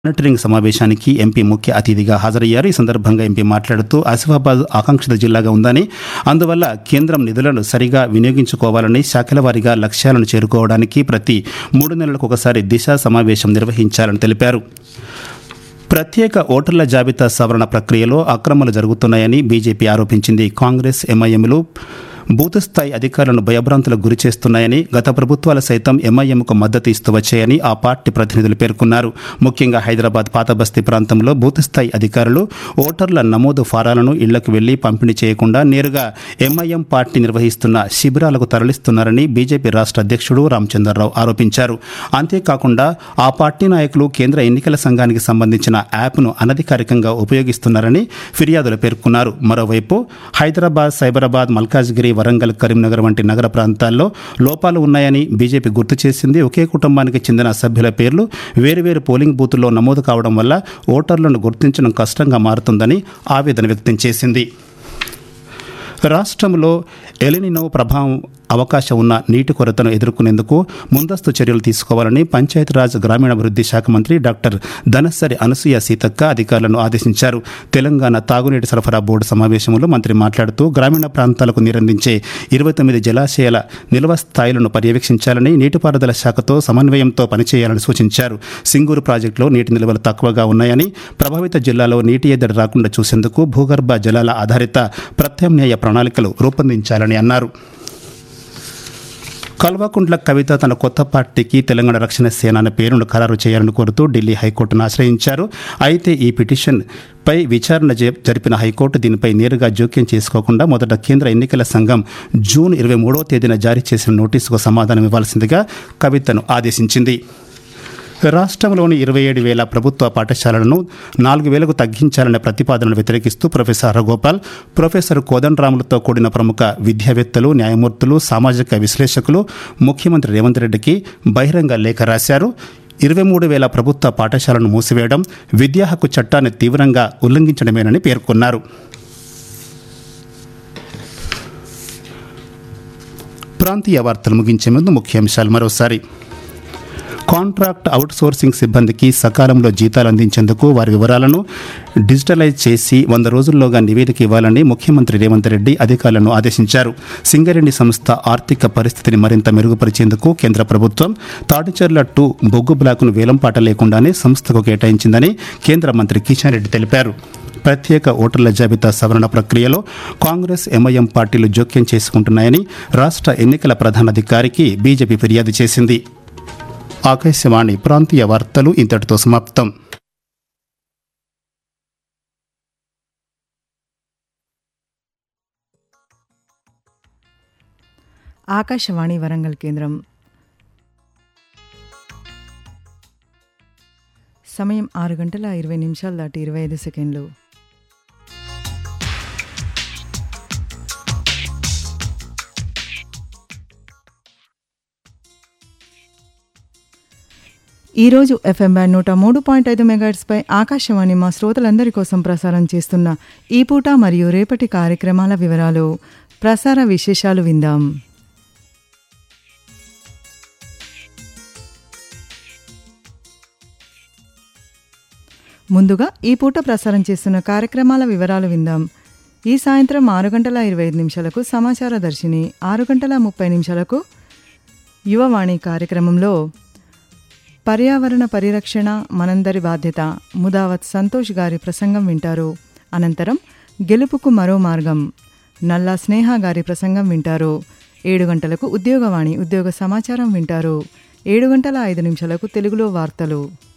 monitoring సమావేశానికి MP ముఖ్య అతిథిగా హాజరయ్యారు ఈ సందర్భంగా ఎంపీ మాట్లాడుతూ ఆసిఫాబాద్ ఆకాంక్షిత జిల్లాగా ఉందని అందువల్ల కేంద్రం నిధులను సరిగా వినియోగించుకోవాలని శాఖల వారీగా లక్ష్యాలను చేరుకోవడానికి ప్రతి మూడు నెలలకు ఒకసారి దిశ సమావేశం నిర్వహించాలని తెలిపారు ప్రత్యేక ఓటర్ల జాబితా సవరణ ప్రక్రియలో అక్రమాలు జరుగుతున్నాయని బీజేపీ ఆరోపించింది కాంగ్రెస్ ఎంఐఎంలు బూత్ స్థాయి అధికారులను భయభ్రాంతులకు గురి చేస్తున్నాయని గత ప్రభుత్వాలు సైతం ఎంఐఎంకు మద్దతు ఇస్తూ వచ్చాయని ఆ పార్టీ ప్రతినిధులు పేర్కొన్నారు ముఖ్యంగా హైదరాబాద్ పాత బస్తీ ప్రాంతంలో బూత్ స్థాయి అధికారులు ఓటర్ల నమోదు ఫారాలను ఇళ్లకు వెళ్లి పంపిణీ చేయకుండా నేరుగా ఎంఐఎం పార్టీ నిర్వహిస్తున్న శిబిరాలకు తరలిస్తున్నారని బీజేపీ రాష్ట్ర అధ్యక్షుడు రామచంద్రరావు ఆరోపించారు అంతేకాకుండా ఆ పార్టీ నాయకులు కేంద్ర ఎన్నికల సంఘానికి సంబంధించిన యాప్ను అనధికారికంగా ఉపయోగిస్తున్నారని ఫిర్యాదులు పేర్కొన్నారు మరోవైపు హైదరాబాద్ సైబరాబాద్ మల్కాజ్గిరి వరంగల్ కరీంనగర్ వంటి నగర ప్రాంతాల్లో లోపాలు ఉన్నాయని బీజేపీ గుర్తు చేసింది ఒకే కుటుంబానికి చెందిన సభ్యుల పేర్లు వేరువేరు పోలింగ్ బూతుల్లో నమోదు కావడం వల్ల ఓటర్లను గుర్తించడం కష్టంగా మారుతుందని ఆవేదన వ్యక్తం చేసింది రాష్ట్రంలో ఎలినినో ప్రభావం అవకాశం ఉన్న నీటి కొరతను ఎదుర్కొనేందుకు ముందస్తు చర్యలు తీసుకోవాలని పంచాయతీరాజ్ గ్రామీణాభివృద్ధి శాఖ మంత్రి డాక్టర్ ధనస్సరి అనసూయ సీతక్క అధికారులను ఆదేశించారు తెలంగాణ తాగునీటి సరఫరా బోర్డు సమావేశంలో మంత్రి మాట్లాడుతూ గ్రామీణ ప్రాంతాలకు నీరందించే ఇరవై తొమ్మిది జలాశయాల నిల్వ స్థాయిలను పర్యవేక్షించాలని నీటిపారుదల శాఖతో సమన్వయంతో పనిచేయాలని సూచించారు సింగూరు ప్రాజెక్టులో నీటి నిల్వలు తక్కువగా ఉన్నాయని ప్రభావిత జిల్లాలో నీటి ఎద్దడి రాకుండా చూసేందుకు భూగర్భ జలాల ఆధారిత ప్రత్యామ్నాయ ప్రణాళికలు రూపొందించాలని అన్నారు కల్వకుంట్ల కవిత తన కొత్త పార్టీకి తెలంగాణ రక్షణ సేన అనే పేరును ఖరారు చేయాలని కోరుతూ ఢిల్లీ హైకోర్టును ఆశ్రయించారు అయితే ఈ పిటిషన్ పై విచారణ జ- జరిపిన హైకోర్టు దీనిపై నేరుగా జోక్యం చేసుకోకుండా మొదట కేంద్ర ఎన్నికల సంఘం జూన్ ఇరవై మూడవ తేదీన జారీ చేసిన నోటీసుకు సమాధానం ఇవ్వాల్సిందిగా కవితను ఆదేశించింది రాష్ట్రంలోని ఇరవై ఏడు వేల ప్రభుత్వ పాఠశాలలను నాలుగు వేలకు తగ్గించాలనే ప్రతిపాదనను వ్యతిరేకిస్తూ ప్రొఫెసర్ హరగోపాల్ ప్రొఫెసర్ కోదండరాములతో కూడిన ప్రముఖ విద్యావేత్తలు న్యాయమూర్తులు సామాజిక విశ్లేషకులు ముఖ్యమంత్రి రేవంత్ రెడ్డికి బహిరంగ లేఖ రాశారు ఇరవై మూడు వేల ప్రభుత్వ పాఠశాలను మూసివేయడం విద్యా హక్కు చట్టాన్ని తీవ్రంగా ఉల్లంఘించడమేనని పేర్కొన్నారు ప్రాంతీయ వార్తలు ముగించే ముందు ముఖ్యాంశాలు మరోసారి కాంట్రాక్ట్ అవుట్సోర్సింగ్ సిబ్బందికి సకాలంలో జీతాలు అందించేందుకు వారి వివరాలను డిజిటలైజ్ చేసి వంద రోజుల్లోగా నివేదిక ఇవ్వాలని ముఖ్యమంత్రి రేవంత్ రెడ్డి అధికారులను ఆదేశించారు సింగరేణి సంస్థ ఆర్థిక పరిస్థితిని మరింత మెరుగుపరిచేందుకు కేంద్ర ప్రభుత్వం తాటిచెర్ల టూ బొగ్గు బ్లాకును వేలంపాట లేకుండానే సంస్థకు కేటాయించిందని కేంద్ర మంత్రి కిషన్ రెడ్డి తెలిపారు ప్రత్యేక ఓటర్ల జాబితా సవరణ ప్రక్రియలో కాంగ్రెస్ ఎంఐఎం పార్టీలు జోక్యం చేసుకుంటున్నాయని రాష్ట్ర ఎన్నికల ప్రధానాధికారికి బీజేపీ ఫిర్యాదు చేసింది ఆకాశవాణి ప్రాంతీయ వార్తలు ఇంతటితో సమాప్తం ఆకాశవాణి వరంగల్ కేంద్రం సమయం ఆరు గంటల ఇరవై నిమిషాలు దాటి ఇరవై ఐదు సెకండ్లు ఈరోజు ఎఫ్ఎం బ్యాండ్ నూట మూడు పాయింట్ ఐదు మెగాట్స్పై ఆకాశవాణి మా శ్రోతలందరి కోసం ప్రసారం చేస్తున్న ఈ పూట మరియు రేపటి కార్యక్రమాల వివరాలు ప్రసార విశేషాలు విందాం ముందుగా ఈ పూట ప్రసారం చేస్తున్న కార్యక్రమాల వివరాలు విందాం ఈ సాయంత్రం ఆరు గంటల ఇరవై ఐదు నిమిషాలకు సమాచార దర్శిని ఆరు గంటల ముప్పై నిమిషాలకు యువవాణి కార్యక్రమంలో పర్యావరణ పరిరక్షణ మనందరి బాధ్యత ముదావత్ సంతోష్ గారి ప్రసంగం వింటారు అనంతరం గెలుపుకు మరో మార్గం నల్లా స్నేహ గారి ప్రసంగం వింటారు ఏడు గంటలకు ఉద్యోగవాణి ఉద్యోగ సమాచారం వింటారు ఏడు గంటల ఐదు నిమిషాలకు తెలుగులో వార్తలు